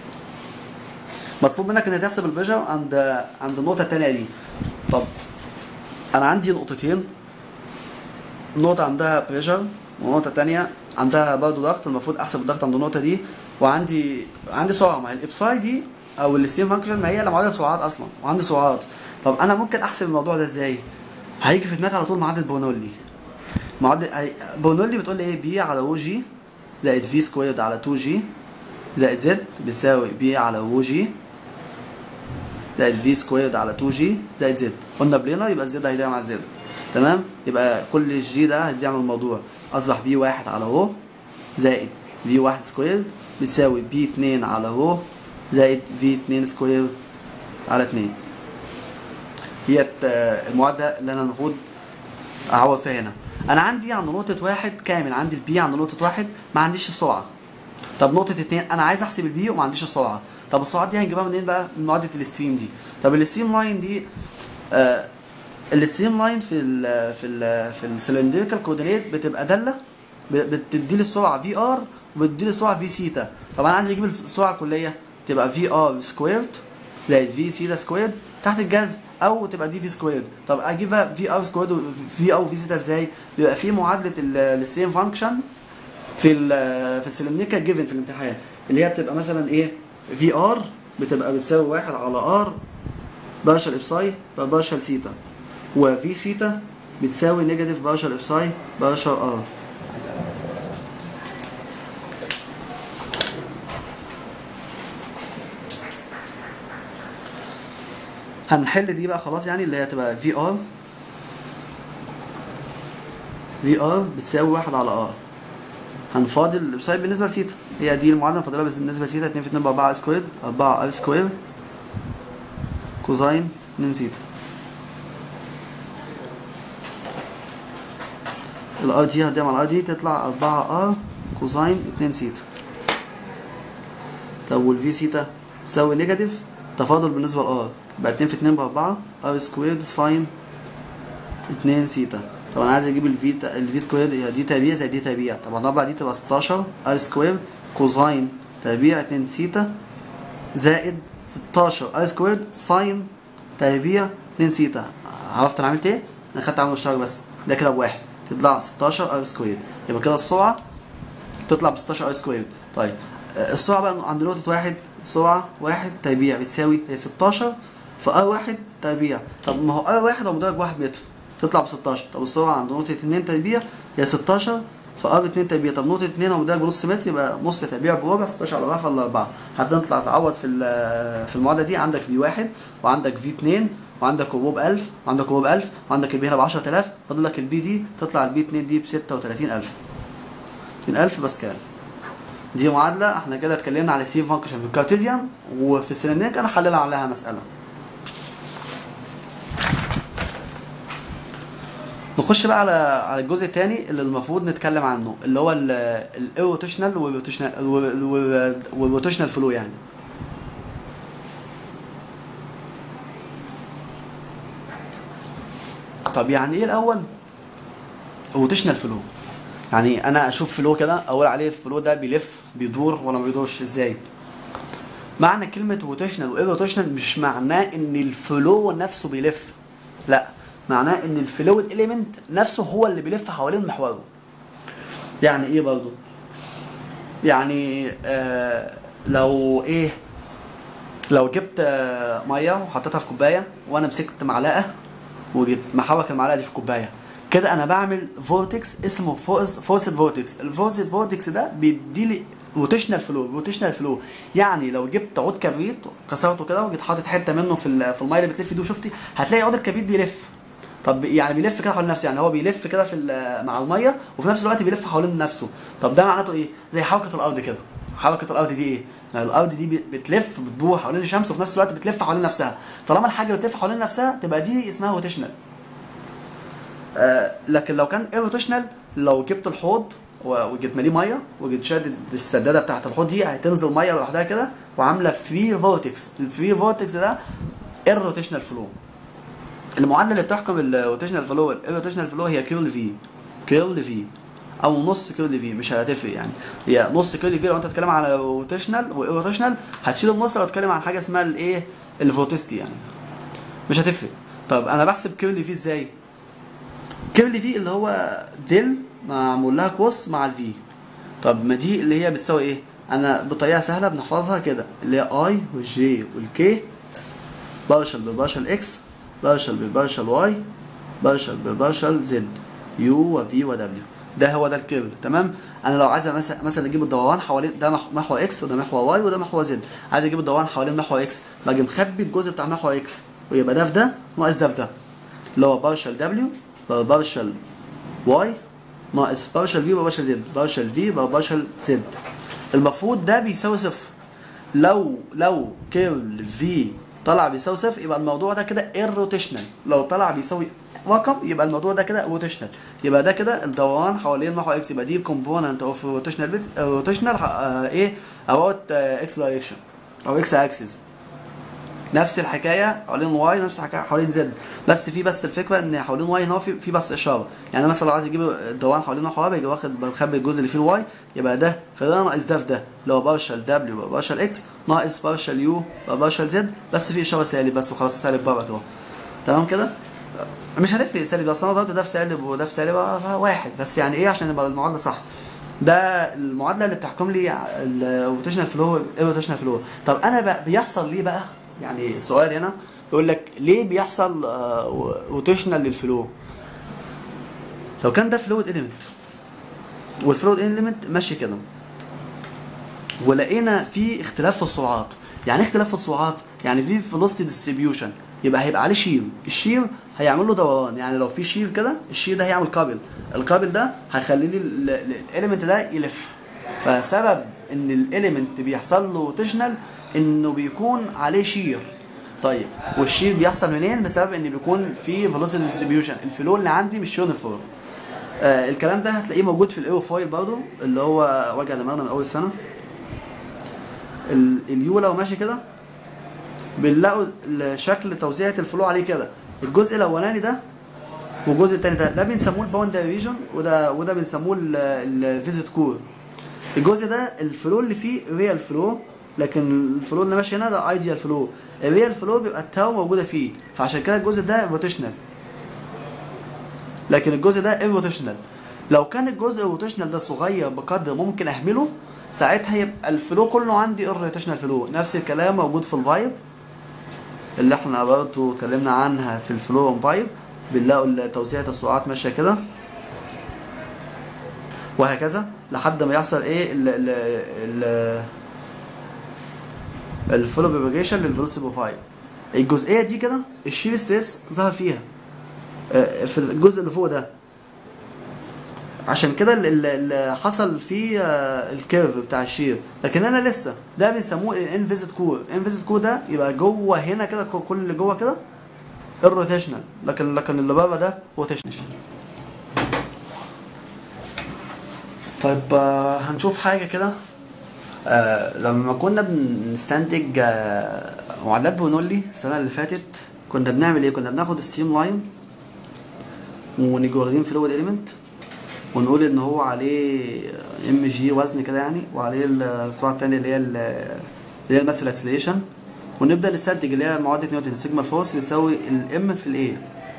Speaker 1: مطلوب منك انك تحسب البريشر عند عند النقطه التانيه دي طب انا عندي نقطتين نقطة عندها بريشر ونقطة تانية عندها برضه ضغط المفروض احسب الضغط عند النقطة دي وعندي عندي سرعة ما هي الابساي دي او الستيم فانكشن ما هي اللي معادلة سرعات اصلا وعندي سرعات طب انا ممكن احسب الموضوع ده ازاي؟ هيجي في دماغي على طول معادلة برنولي معادلة هي- برنولي بتقول لي ايه بي على رو جي زائد في سكويرد على 2 جي زائد زد بيساوي بي على رو جي زائد في سكويرد على 2 جي زائد زد قلنا بلينر يبقى الزد هيضيع مع الزد تمام يبقى كل الجي ده هيضيع من الموضوع اصبح بي واحد على رو زائد في واحد سكويرد بيساوي بي اتنين على رو زائد في اتنين سكويرد على اتنين هي المعادلة اللي انا المفروض اعوض فيها هنا انا عندي عند نقطة واحد كامل عندي البي عند نقطة واحد ما عنديش السرعة طب نقطة اتنين انا عايز احسب البي وما عنديش السرعة طب السرعة دي هنجيبها منين بقى من معادلة الستريم دي طب الستريم لاين دي آه الستريم لاين في ال في ال في السلندريكال كوردينيت بتبقى دالة ب- بتدي لي السرعة في ار وبتدي لي السرعة في سيتا طب انا عايز اجيب السرعة الكلية تبقى في ار سكويرد زائد في سيتا سكويرد تحت الجذر او تبقى دي في سكويرد طب اجيب بقى في ار سكويرد وفي او في سيتا ازاي بيبقى في معادلة الستريم فانكشن في ال في السلندريكال جيفن في الامتحان اللي هي بتبقى مثلا ايه في ار بتبقى بتساوي واحد على ار بارشل ابساي بارشل سيتا وفي سيتا بتساوي نيجاتيف بارشل ابساي بارشل ار هنحل دي بقى خلاص يعني اللي هي تبقى في ار في ار بتساوي واحد على ار هنفاضل الابسايد بالنسبه لسيتا هي دي المعادله نفاضلها بالنسبه لسيتا 2 في 2 ب 4 سكوير 4 ار سكوير كوزاين 2 سيتا الار دي هتضيع مع الار دي تطلع 4 ار كوزاين 2 سيتا طب والفي سيتا تساوي نيجاتيف تفاضل بالنسبه لار يبقى 2 في 2 ب 4 ار سكوير ساين 2 سيتا طب انا عايز اجيب الفي الفي سكوير هي دي تربيع زي دي تربيع طب هنطبع دي تبقى 16 ار سكوير كوزاين تربيع 2 سيتا زائد 16 ار سكوير ساين تربيع 2 سيتا عرفت انا عملت ايه؟ انا خدت عامل مشترك بس ده كده بواحد تطلع 16 ار سكوير يبقى كده السرعه تطلع ب 16 ار سكوير طيب آه، السرعه بقى عند نقطه واحد سرعه واحد تربيع بتساوي هي 16 في ار واحد تربيع طب ما هو ار واحد هو مدرج بواحد متر تطلع ب 16 طب السرعه عند نقطه 2 تربيع هي 16 في ار 2 تربيع طب نقطه 2 هو مدرج بنص متر يبقى نص تربيع بربع 16 على 4 ولا 4 هتطلع تعوض في ال- في المعادله دي عندك في واحد وعندك في 2 وعندك الرو ب 1000 وعندك الرو ب 1000 وعندك البي هنا ب 10000 فاضل لك البي دي تطلع البي 2 دي ب 36000 20000 باسكال دي معادله احنا كده اتكلمنا على سي فانكشن في الكارتيزيان وفي السيلينيك انا حللها عليها مساله نخش بقى على على الجزء الثاني اللي المفروض نتكلم عنه اللي هو الايروتيشنال والروتيشنال والروتيشنال فلو يعني طب يعني ايه الاول روتيشنال فلو يعني انا اشوف فلو كده اقول عليه الفلو ده بيلف بيدور ولا ما بيدورش ازاي معنى كلمة روتيشنال وايه روتيشنال مش معناه ان الفلو نفسه بيلف لا معناه ان الفلويد اليمنت نفسه هو اللي بيلف حوالين محوره يعني ايه برضه يعني آه لو ايه لو جبت آه ميه وحطيتها في كوبايه وانا مسكت معلقه وجيت محرك المعلقه دي في كوبايه كده انا بعمل فورتكس اسمه فورسد فورتكس الفورسد فورتكس ده بيدي لي روتيشنال فلو روتيشنال فلو يعني لو جبت عود كبريت كسرته كده وجيت حاطط حته منه في ال- في الميه اللي بتلف دي وشفتي هتلاقي عود الكبريت بيلف طب يعني بيلف كده حوالين نفسه يعني هو بيلف كده في ال- مع الميه وفي نفس الوقت بيلف حوالين نفسه طب ده معناته ايه زي حركه الارض كده حركه الارض دي ايه يعني الارض دي بت- بتلف بتدور حوالين الشمس وفي نفس الوقت بتلف حوالين نفسها طالما الحاجه بتلف حوالين نفسها تبقى دي اسمها روتيشنال آه لكن لو كان ايروتيشنال لو جبت الحوض و- وجيت ماليه ميه وجيت شادد السداده بتاعت الحوض دي هتنزل ميه لوحدها كده وعامله فري فورتكس الفري فورتكس ده الروتيشنال فلو المعادله اللي بتحكم الروتيشنال فلو الروتيشنال فلو هي كيرل في كيرل في او نص كيرل في مش هتفرق يعني هي نص كيرل في لو انت بتتكلم على روتيشنال وايروتيشنال هتشيل النص لو بتتكلم عن حاجه اسمها الايه الفوتستي يعني مش هتفرق طب انا بحسب كيرل في ازاي كيرل في اللي هو ديل معمول لها كوس مع الفي طب ما دي اللي هي بتساوي ايه انا بطريقه سهله بنحفظها كده اللي هي اي والجي والكي بارشل ببارشل اكس بارشل ببارشل واي بارشل ببارشل زد يو وفي ودبليو ده هو ده الكيرل تمام انا لو عايز مثلا مثلا اجيب الدوران حوالين ده مح- محور اكس وده محور واي وده محور زد عايز اجيب الدوران حوالين محور اكس باجي مخبي الجزء بتاع محور اكس ويبقى ده في ده ناقص ده في ده اللي هو بارشل دبليو بارشل واي ناقص بارشل في بارشل زد بارشل في بارشل زد المفروض ده بيساوي صفر لو لو كيرل في طلع بيساوي صفر يبقى الموضوع ده كده ايروتيشنال لو طلع بيساوي رقم يبقى الموضوع ده كده روتيشنال يبقى ده كده الدوران حوالين محور اكس يبقى دي كومبوننت اوف روتيشنال روتيشنال ايه اباوت اكس دايركشن او اكس اكسس نفس الحكايه حوالين واي نفس الحكايه حوالين زد بس في بس الفكره ان حوالين واي هنا في في بس اشاره يعني مثلا لو عايز اجيب الدوران حوالين محور يبقى واخد بخبي الجزء اللي فيه الواي يبقى ده فده ناقص ده في ده اللي هو بارشل دبليو بارشل اكس ناقص بارشل يو بارشل زد بس في اشاره سالب بس وخلاص سالب بره كده تمام كده مش هتفرق سالب اصل انا ضربت ده في سالب وده في سالب آه، واحد بس يعني ايه عشان يبقى المعادله صح ده المعادله اللي بتحكم لي الروتيشنال فلو الروتيشنال فلو طب انا بقى بيحصل ليه بقى يعني السؤال هنا يقول لك ليه بيحصل روتيشنال للفلو لو كان ده فلويد اليمنت والفلويد اليمنت ماشي كده ولقينا في اختلاف في السرعات يعني ايه اختلاف في السرعات يعني في فيلوسيتي ديستريبيوشن يبقى هيبقى عليه شير الشير هيعمل له دوران يعني لو في شير كده الشير ده هيعمل كابل الكابل ده هيخلي لي الاليمنت ده يلف فسبب ان الاليمنت بيحصل له روتيشنال انه بيكون عليه شير طيب والشير بيحصل منين بسبب ان بيكون في فيلوسيتي ديستريبيوشن الفلو اللي عندي مش يونيفورم آه الكلام ده هتلاقيه موجود في الايرو فويل برضه اللي هو وجع دماغنا من اول سنه ال- اليو لو ماشي كده بنلاقوا ال- شكل توزيعة الفلو عليه كده الجزء الاولاني ده والجزء الثاني ده ده بنسموه الباوندري ريجون وده وده بنسموه الفيزيت كور الجزء ده الفلو اللي فيه ريال فلو لكن الفلو اللي ماشي هنا ده ايديال فلو الريال فلو بيبقى التاو موجوده فيه فعشان كده الجزء ده روتيشنال لكن الجزء ده ايروتيشنال لو كان الجزء الروتيشنال ده صغير بقدر ممكن اهمله ساعتها يبقى الفلو كله عندي الروتيشنال فلو نفس الكلام موجود في الفايب اللي احنا برضه اتكلمنا عنها في الفلو اون بايب بنلاقوا توزيعة السرعات ماشية كده وهكذا لحد ما يحصل ايه ال ال ال الفلو بروباجيشن للفيلوسيتي بروفايل الجزئيه دي كده الشير ستريس ظهر فيها آه، في الجزء اللي فوق ده عشان كده ال- ال- اللي حصل فيه آه، الكيرف بتاع الشير لكن انا لسه ده بنسموه الانفيزيت كور الانفيزيت كور ده يبقى جوه هنا كده كل كل اللي جوه كده الروتيشنال لكن لكن اللي بره ده روتيشنال طيب آه، هنشوف حاجه كده آه لما كنا بنستنتج آه معادلات بونولي السنه اللي فاتت كنا بنعمل ايه كنا بناخد ستريم لاين ونيجي واخدين فلويد اليمنت ونقول ان هو عليه ام جي وزن كده يعني وعليه السرعه الثانيه اللي هي ال- اللي هي الماس اكسلريشن ونبدا نستنتج اللي هي معادله نيوتن سيجما الفورس بيساوي الام في الايه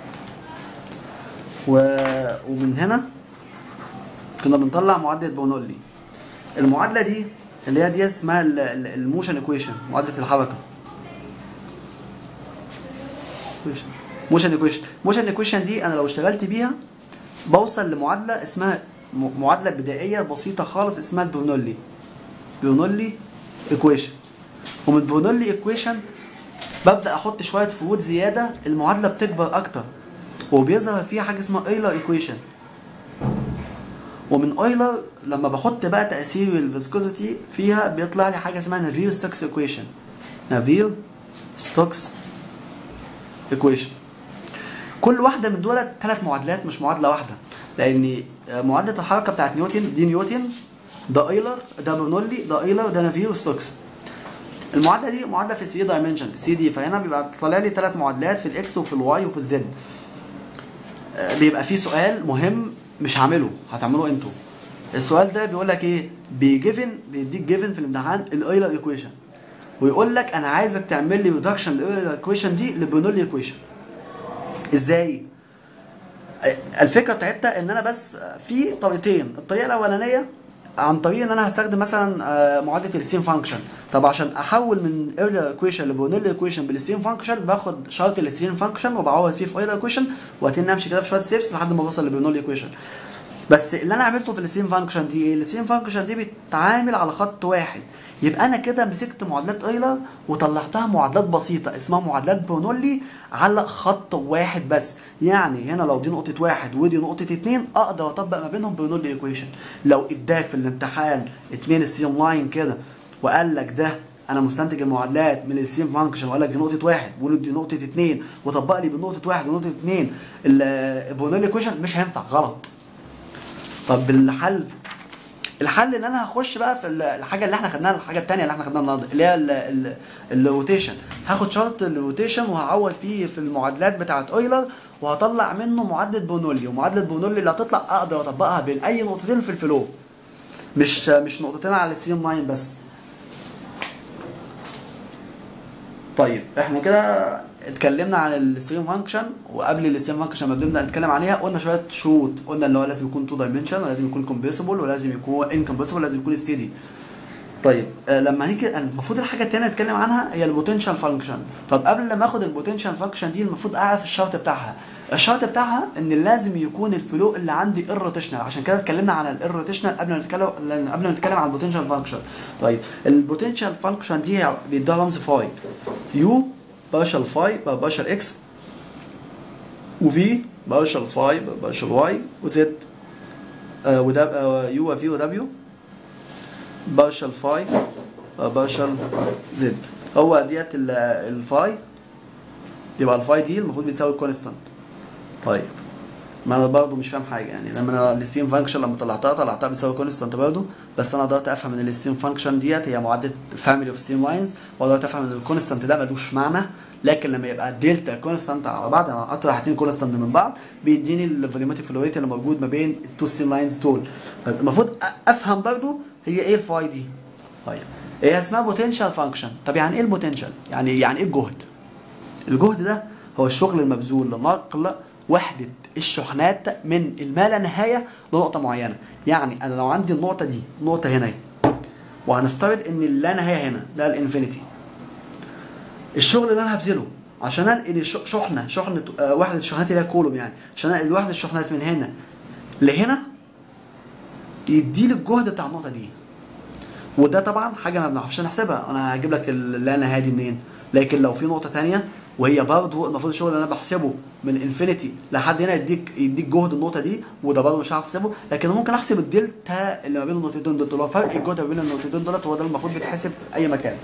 Speaker 1: و... ومن هنا كنا بنطلع معادله بونولي المعادله دي اللي هي دي اسمها الموشن ايكويشن معادله الحركه موشن ايكويشن موشن ايكويشن دي انا لو اشتغلت بيها بوصل لمعادله اسمها م- معادله بدائيه بسيطه خالص اسمها البرنولي برنولي ايكويشن ومن برنولي ايكويشن ببدا احط شويه فروض زياده المعادله بتكبر اكتر وبيظهر فيها حاجه اسمها ايلر ايكويشن ومن اويلر لما بحط بقى تاثير الفيسكوزيتي فيها بيطلع لي حاجه اسمها نافير ستوكس ايكويشن نافير ستوكس ايكويشن كل واحده من دول ثلاث معادلات مش معادله واحده لان معادله الحركه بتاعت نيوتن دي نيوتن ده ايلر ده برنولي ده ايلر ده نافير ستوكس المعادله دي معادله في 3 دايمنشن في 3 دي فهنا بيبقى طالع لي ثلاث معادلات في الاكس وفي الواي وفي الزد آه، بيبقى في سؤال مهم مش هعمله هتعمله انتوا السؤال ده بيقول لك ايه بيجيفن بيديك جيفن في الامتحان الايلر ايكويشن ويقول لك انا عايزك تعمل لي ريدكشن للايلر ايكويشن دي لبرنولي ايكويشن ازاي الفكره بتاعتها ان انا بس في طريقتين الطريقه الاولانيه عن طريق ان انا هستخدم مثلا آه، معادله الستيم فانكشن طب عشان احول من ايرلر ايكويشن لبرونيل ايكويشن بالستيم فانكشن باخد شرط الستيم فانكشن وبعوض فيه في ايرلر ايكويشن وهتني امشي كده في شويه ستيبس لحد ما اوصل لبرونيل ايكويشن بس اللي انا عملته في الستيم فانكشن دي ايه الستيم فانكشن دي بتتعامل على خط واحد يبقى انا كده مسكت معادلات ايلر وطلعتها معادلات بسيطه اسمها معادلات برونولي على خط واحد بس يعني هنا لو دي نقطه واحد ودي نقطه اتنين اقدر اطبق ما بينهم برونولي ايكويشن لو اداك في الامتحان اتنين ستريم لاين كده وقال لك ده انا مستنتج المعادلات من السيم فانكشن وقال لك دي نقطه واحد ودي نقطه اتنين وطبق لي بنقطه واحد ونقطه اتنين البرونولي ايكويشن مش هينفع غلط طب الحل الحل ان انا هخش بقى في ال- الحاجه اللي احنا خدناها الحاجه الثانيه اللي احنا خدناها النهارده اللي هي ال- ال- الروتيشن هاخد شرط الروتيشن وهعوض فيه في المعادلات بتاعه اويلر وهطلع منه معادله بونولي ومعادله بونولي اللي هتطلع اقدر اطبقها بين اي نقطتين في الفلو مش مش نقطتين على الستريم لاين بس طيب احنا كده اتكلمنا عن الستريم فانكشن وقبل الستريم فانكشن ما بنبدا نتكلم عليها قلنا شويه شروط قلنا اللي هو لازم يكون تو دايمنشن ولازم يكون كومبريسبل ولازم يكون انكمبريسبل ولازم يكون ستيدي طيب آه لما هنيجي المفروض الحاجه الثانيه نتكلم عنها هي البوتنشال فانكشن طب قبل ما اخد البوتنشال فانكشن دي المفروض اعرف الشرط بتاعها الشرط بتاعها ان لازم يكون الفلو اللي عندي الروتيشنال عشان كده اتكلمنا عن الروتيشنال قبل ما نتكلم قبل ما نتكلم عن البوتنشال فانكشن طيب البوتنشال فانكشن دي بيديها رمز فاي يو بارشل فاي بارشل اكس وفي بارشل فاي بارشل واي وزد آه وده آه يو وفي ودبليو بارشل فاي بارشل زد هو ديت ال- الفاي يبقى الفاي دي المفروض بتساوي كونستانت طيب ما انا برضه مش فاهم حاجه يعني لما انا الستيم فانكشن لما طلعتها طلعتها بتساوي كونستانت برضه بس انا قدرت افهم ان الستيم فانكشن ديت هي معادله فاميلي اوف ستيم لاينز وقدرت افهم ان الكونستانت ده ملوش معنى لكن لما يبقى الدلتا كونستانت على بعض يعني اطرح اتنين كونستانت من بعض بيديني الفوليومتريك فلو ريت اللي موجود ما بين التو ستيم لاينز دول طيب المفروض أ- افهم برضه هي ايه الفاي دي طيب هي اسمها بوتنشال فانكشن طب يعني ايه البوتنشال يعني يعني ايه الجهد الجهد ده هو الشغل المبذول لنقل وحدة الشحنات من الما لا نهاية لنقطة معينة يعني أنا لو عندي النقطة دي نقطة هنا وهنفترض إن اللا نهاية هنا ده الانفينيتي الشغل اللي أنا هبذله عشان انقل الش- شحنة شحنة آه، وحدة الشحنات اللي هي كولوم يعني عشان انقل وحدة الشحنات من هنا لهنا يديلي الجهد بتاع النقطة دي وده طبعا حاجه ما بنعرفش نحسبها انا هجيب لك اللا نهايه دي منين لكن لو في نقطه تانية وهي برضه المفروض الشغل اللي انا بحسبه من انفينيتي لحد هنا يديك يديك جهد النقطه دي وده برضه مش هعرف احسبه لكن ممكن احسب الدلتا اللي ما بين النقطتين دول اللي هو فرق الجهد ما بين النقطتين دولت هو ده المفروض بيتحسب اي مكان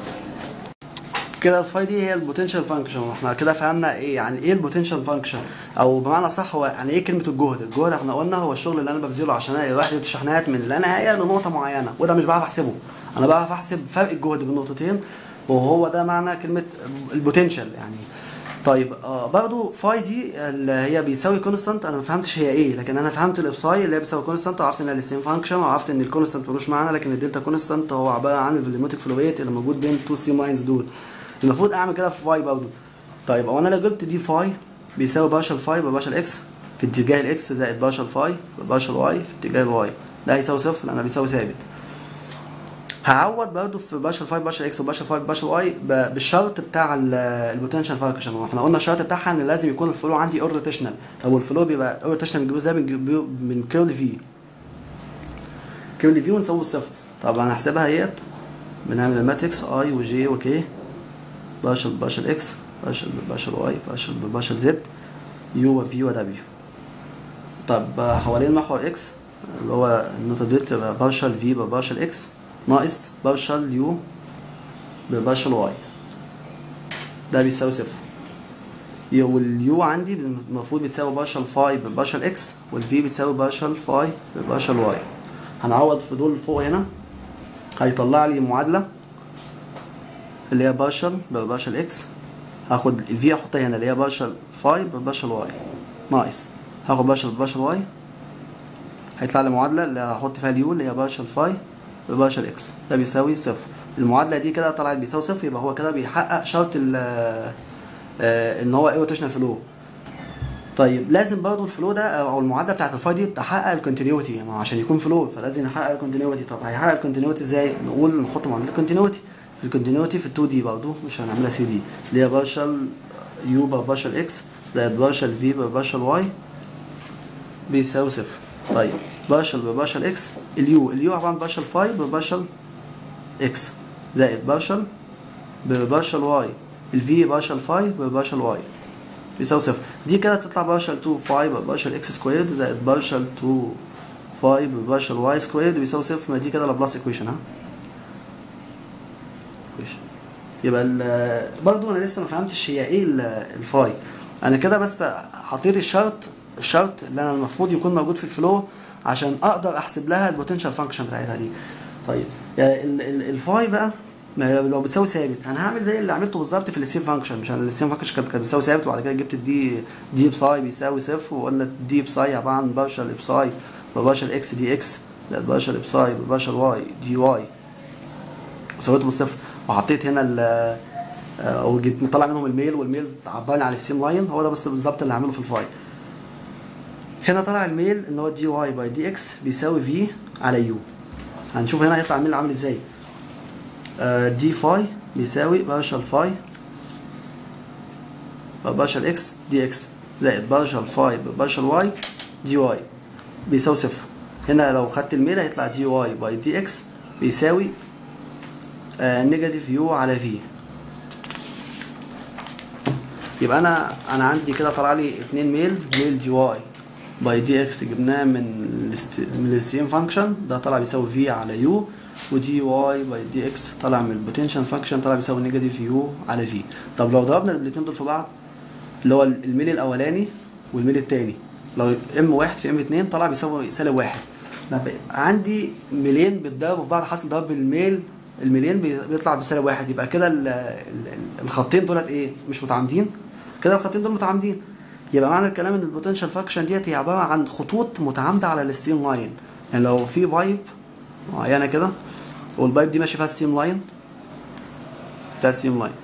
Speaker 1: كده الفاي دي هي البوتنشال فانكشن احنا كده فهمنا ايه يعني ايه البوتنشال فانكشن او بمعنى صح هو يعني ايه كلمه الجهد الجهد احنا قلنا هو الشغل اللي انا ببذله عشان الاقي وحده الشحنات من لا نهايه لنقطه معينه وده مش بعرف احسبه انا بعرف احسب فرق الجهد بين النقطتين وهو ده معنى كلمه البوتنشال يعني طيب آه برضو فاي دي اللي هي بيساوي كونستانت انا ما فهمتش هي ايه لكن انا فهمت الابساي اللي هي بيساوي كونستانت وعرفت ان الستيم فانكشن وعرفت ان الكونستانت ملوش معنى لكن الدلتا كونستانت هو عباره عن الفوليومتريك فلو ريت اللي موجود بين التو ستيم لاينز دول المفروض اعمل كده في فاي برضو طيب هو انا لو جبت دي فاي بيساوي بارشل فاي ببارشل اكس في اتجاه الاكس زائد بارشل فاي ببارشل واي في اتجاه الواي ده هيساوي صفر لان بيساوي ثابت هعوض برضه في بارشل 5 بارشل اكس وبارشل 5 بارشل واي ب- بالشرط بتاع البوتنشال فانكشن واحنا قلنا الشرط بتاعها ان لازم يكون الفلو عندي روتيشنال طب والفلو بيبقى روتيشنال بنجيبه ازاي بنجيبه من كيرل في كيرل في ونساوي الصفر طب هنحسبها اهيت بنعمل الماتريكس اي وجي وكي بارشل بارشل اكس بارشل بارشل واي بارشل بارشل زد يو وفي ودبليو طب حوالين محور اكس اللي هو النقطة دي تبقى بارشل في ببارشل اكس ناقص بارشل يو ببارشل واي ده بيساوي صفر ي- واليو عندي المفروض بتساوي بارشل فاي ببارشل اكس والفي بتساوي بارشل فاي ببارشل واي هنعوض في دول فوق هنا هيطلع لي معادلة اللي هي بارشل بارشل اكس هاخد الفي احطها هنا اللي هي بارشل فاي بارشل واي ناقص هاخد بارشل بارشل واي هيطلع لي معادلة اللي هحط فيها اليو اللي هي بارشل فاي بارشل اكس ده بيساوي صفر المعادلة دي كده طلعت بيساوي صفر يبقى هو كده بيحقق شرط ال آه، ان هو ايه روتيشنال فلو طيب لازم برضه الفلو ده او المعادله بتاعت الفاي دي تحقق الكونتينيوتي ما هو عشان يكون فلو فلازم يحقق الكونتينيوتي طب هيحقق الكونتينيوتي ازاي نقول نحط معادله الكونتينيوتي في الكونتينيوتي في ال 2 دي برضه مش هنعملها 3 دي اللي هي بارشل يو بار بارشل اكس زائد بارشل في بار بارشل واي بيساوي صفر طيب بارشل بار بارشل اكس اليو اليو عباره عن بارشل فاي بار بارشل اكس زائد بارشل بار بارشل واي الفي بارشل فاي بار بارشل واي بيساوي صفر دي كده تطلع بارشل 2 5 بارشل اكس سكويرد زائد بارشل 2 5 بارشل واي سكويرد بيساوي صفر ما دي كده لابلاس ايكويشن ها equation. يبقى ال- برضو انا لسه ما فهمتش هي ايه ال- الفاي انا كده بس حطيت الشرط الشرط اللي انا المفروض يكون موجود في الفلو عشان اقدر احسب لها البوتنشال فانكشن بتاعتها دي طيب يعني ال- ال- الفاي بقى ما لو بتساوي ثابت انا هعمل زي اللي عملته بالظبط في الستيم فانكشن مش انا الستيم فانكشن كانت كانت بتساوي ثابت وبعد كده جبت الدي دي بساي بيساوي صفر وقلنا دي بساي عباره عن بارشل بساي بارشل اكس دي اكس زائد بارشل بساي بارشل واي دي واي وسويته بالصفر وحطيت هنا ال او جيت مطلع منهم الميل والميل عبرني على السيم لاين هو ده بس بالظبط اللي هعمله في الفايل هنا طلع الميل ان هو دي واي باي دي اكس بيساوي في على يو هنشوف هنا هيطلع الميل عامل ازاي آه، دي فاي بيساوي بارشل فاي بارشل اكس دي اكس زائد بارشل فاي بارشل واي دي واي بيساوي صفر هنا لو خدت الميل هيطلع دي واي باي دي اكس بيساوي نيجاتيف يو على في يبقى انا انا عندي كده طلع لي اتنين ميل ميل دي واي باي دي اكس جبناه من الست... من السيم فانكشن ده طلع بيساوي في على يو ودي واي باي دي اكس طلع من البوتنشال فانكشن طلع بيساوي نيجاتيف يو على في طب لو ضربنا الاثنين دول في بعض اللي هو الميل الاولاني والميل التاني لو ام واحد في ام اتنين طلع بيساوي سالب واحد طب عندي ميلين بيتضربوا في بعض حاصل ضرب الميل الميلين بي- بيطلع بسالب واحد يبقى كده ال- ال- الخطين دولت ايه مش متعامدين كده الخطين دول متعامدين يبقى معنى الكلام ان البوتنشال فاكشن ديت هي عباره عن خطوط متعامده على الستيم لاين يعني لو في بايب معينه كده والبايب دي ماشي فيها ستيم لاين ده ستيم لاين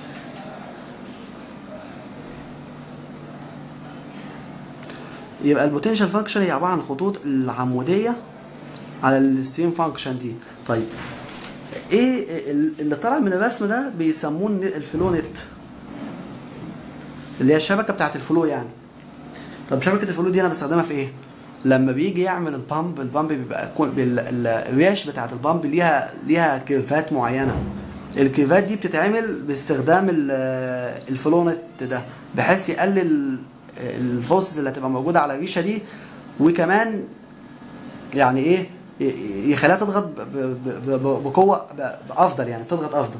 Speaker 1: يبقى البوتنشال فانكشن هي عباره عن خطوط العموديه على الستريم فانكشن دي طيب ايه ال- اللي طالع من الرسم ده بيسموه الن- الفلو نت اللي هي الشبكه بتاعت الفلو يعني طب شبكه الفلو دي انا بستخدمها في ايه لما بيجي يعمل البامب البامب بيبقى كون- بال- ال- الريش بتاعت البامب ليها ليها كيرفات معينه الكيرفات دي بتتعمل باستخدام ال- الفلو نت ده بحيث يقلل الفورسز اللي هتبقى موجوده على الريشه دي وكمان يعني ايه ي- يخليها تضغط ب- ب- ب- بقوه ب- افضل يعني تضغط افضل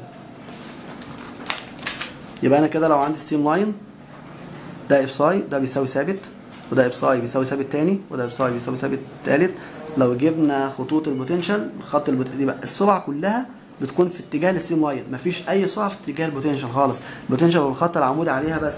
Speaker 1: يبقى انا كده لو عندي ستيم لاين ده اف ساي ده بيساوي ثابت وده اف ساي بيساوي ثابت تاني وده اف ساي بيساوي ثابت تالت لو جبنا خطوط البوتنشال خط البوت... يبقى السرعه كلها بتكون في اتجاه الستيم لاين مفيش اي سرعه في اتجاه البوتنشال خالص البوتنشال والخط العمودي عليها بس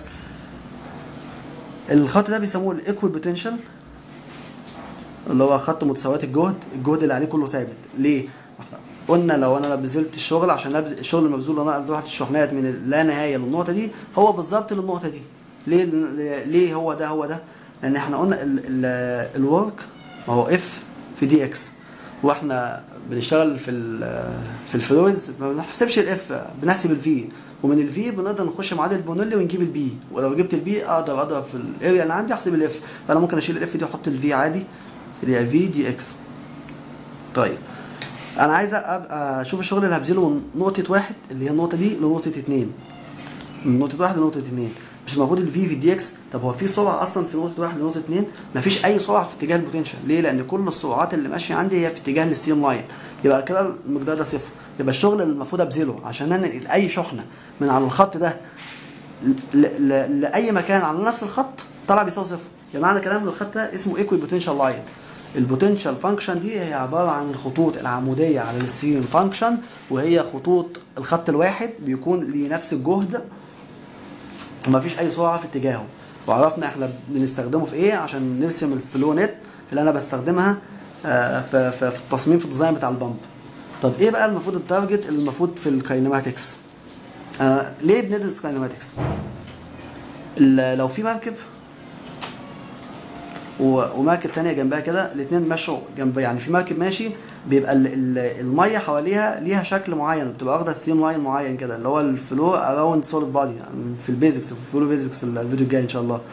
Speaker 1: الخط ده بيسموه الايكوال بوتنشال اللي هو خط متساويات الجهد الجهد اللي عليه كله ثابت ليه قلنا لو انا بذلت الشغل عشان أبذل الشغل المبذول لنقل لوحه الشحنات من اللا نهايه للنقطه دي هو بالظبط للنقطه دي ليه ليه هو ده هو ده لان احنا قلنا الورك ما هو اف في دي اكس واحنا بنشتغل في ال في الفلويدز ما بنحسبش الاف بنحسب الفي ومن الفي بنقدر نخش معادله بونولي ونجيب البي ولو جبت البي اقدر اضرب في الاريا اللي عندي احسب الاف فانا ممكن اشيل الاف دي واحط الفي عادي اللي هي في دي اكس طيب انا عايز ابقى اشوف الشغل اللي هبذله من نقطه واحد اللي هي النقطه دي لنقطه اتنين من نقطه واحد لنقطه اتنين مش المفروض الفي في دي اكس طب هو في سرعه اصلا في نقطه واحد لنقطه اتنين مفيش اي سرعه في اتجاه البوتنشال ليه لان كل السرعات اللي ماشيه عندي هي في اتجاه الستيم لاين يبقى كده المقدار ده صفر يبقى الشغل اللي المفروض ابذله عشان انقل اي شحنه من على الخط ده ل- ل- لاي مكان على نفس الخط طلع بيساوي صفر يعني معنى كلام ان الخط ده اسمه ايكوي بوتنشال لاين البوتنشال فانكشن دي هي عباره عن الخطوط العموديه على الستريم فانكشن وهي خطوط الخط الواحد بيكون ليه نفس الجهد ومفيش اي سرعه في اتجاهه وعرفنا احنا بنستخدمه في ايه عشان نرسم الفلو نت اللي انا بستخدمها آه، في في- في التصميم في الديزاين بتاع البامب طب ايه بقى المفروض التارجت اللي المفروض في الكاينماتكس آه ليه بندرس كاينماتكس ال- لو في مركب و- ومركب تانية جنبها كده الاتنين ماشوا جنب يعني في مركب ماشي بيبقى ال- ال- المية حواليها ليها شكل معين بتبقى واخدة ستريم لاين معين كده اللي هو الفلو اراوند سوليد بادي يعني في البيزكس في الفلو بيزكس الفيديو الجاي ان شاء الله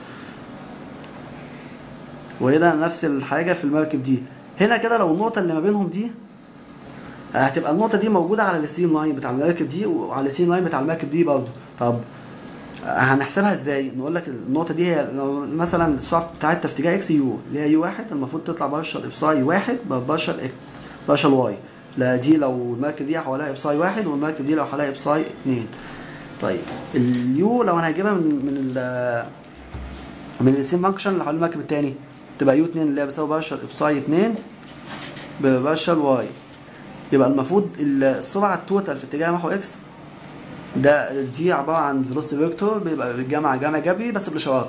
Speaker 1: وهنا نفس الحاجة في المركب دي هنا كده لو النقطة اللي ما بينهم دي هتبقى النقطة دي موجودة على الستريم لاين بتاع المركب دي وعلى الستريم لاين بتاع المركب دي برضه طب هنحسبها ازاي؟ نقول لك النقطة دي هي لو مثلا السرعة بتاعتها في اتجاه اكس يو اللي هي يو واحد المفروض تطلع بارشل ابساي واحد بارشل إك بارشل واي لا دي لو المركب دي حواليها ابساي واحد والمركب دي لو حواليها ابساي اتنين طيب اليو لو انا هجيبها من من ال من السيم فانكشن اللي حوالين المركب التاني تبقى يو اتنين اللي هي بتساوي بارشل ابساي اتنين ببارشل واي يبقى المفروض السرعة التوتال في اتجاه محور اكس ده دي عبارة عن فيلوسيتي فيكتور بيبقى بالجمع جمع جبري بس بالاشارات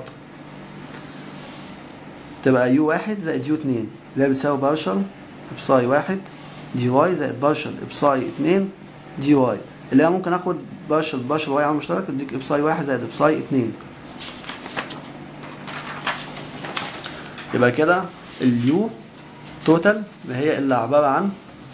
Speaker 1: تبقى يو واحد زائد يو اتنين اللي هي بتساوي بارشل ابساي واحد دي واي زائد بارشل ابساي اتنين دي واي اللي هي ممكن اخد بارشل بارشل واي عامل مشترك تديك ابساي واحد زائد ابساي اتنين يبقى كده اليو توتال هي اللي عبارة عن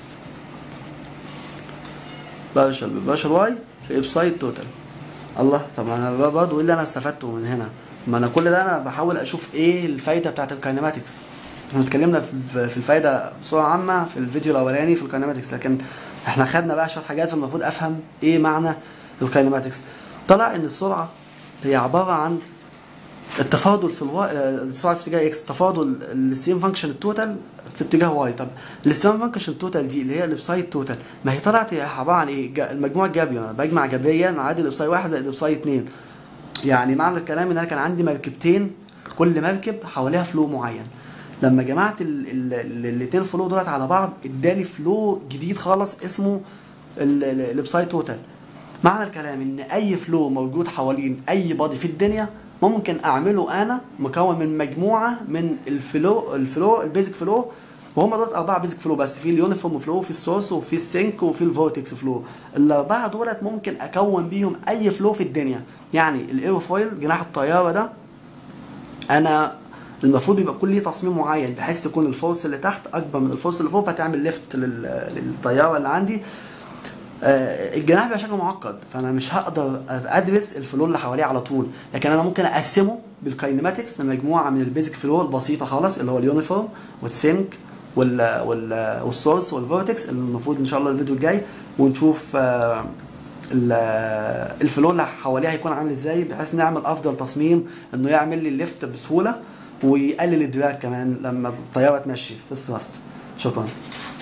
Speaker 1: بارشل ببارشل واي في ابسايد توتال الله طب انا برضه ايه اللي انا استفدته من هنا ما انا كل ده انا بحاول اشوف ايه الفايده بتاعت الكاينماتكس احنا اتكلمنا في في الفايده بصوره عامه في الفيديو الاولاني في الكاينماتكس لكن احنا خدنا بقى شويه حاجات فالمفروض افهم ايه معنى الكاينماتكس طلع ان السرعه هي عباره عن التفاضل في الوا... السرعه في اتجاه اكس تفاضل الستريم فانكشن التوتال في اتجاه واي طب الستريم فانكشن التوتال دي اللي هي الابسايد توتال ما هي طلعت هي عباره عن ايه جا- المجموع الجبري انا بجمع جبريا عادي الابسايد واحد زائد الابسايد اتنين يعني معنى الكلام ان انا كان عندي مركبتين كل مركب حواليها فلو معين لما جمعت الاثنين فلو دولت على بعض ادالي فلو جديد خالص اسمه الابسايد توتال معنى الكلام ان اي فلو موجود حوالين اي بادي في الدنيا ممكن اعمله انا مكون من مجموعه من الفلو الفلو البيزك فلو وهم دول اربعه بيزك فلو بس في اليونيفورم فلو في السورس وفي السينك وفي الفورتكس فلو الاربعه دولت ممكن اكون بيهم اي فلو في الدنيا يعني الايروفويل جناح الطياره ده انا المفروض يبقى كل ليه تصميم معين بحيث تكون الفورس اللي تحت اكبر من الفورس اللي فوق فتعمل ليفت لل- للطياره اللي عندي آه، الجناح بيبقى شكله معقد فانا مش هقدر ادرس الفلو اللي حواليه على طول لكن انا ممكن اقسمه بالكاينماتكس لمجموعه من البيزك فلو البسيطه خالص اللي هو اليونيفورم والسينك وال وال والسورس والفورتكس اللي المفروض ان شاء الله الفيديو الجاي ونشوف آه، ال- الفلو اللي حواليه هيكون عامل ازاي بحيث نعمل افضل تصميم انه يعمل لي الليفت بسهوله ويقلل الدراج كمان لما الطياره تمشي في الثراست شكرا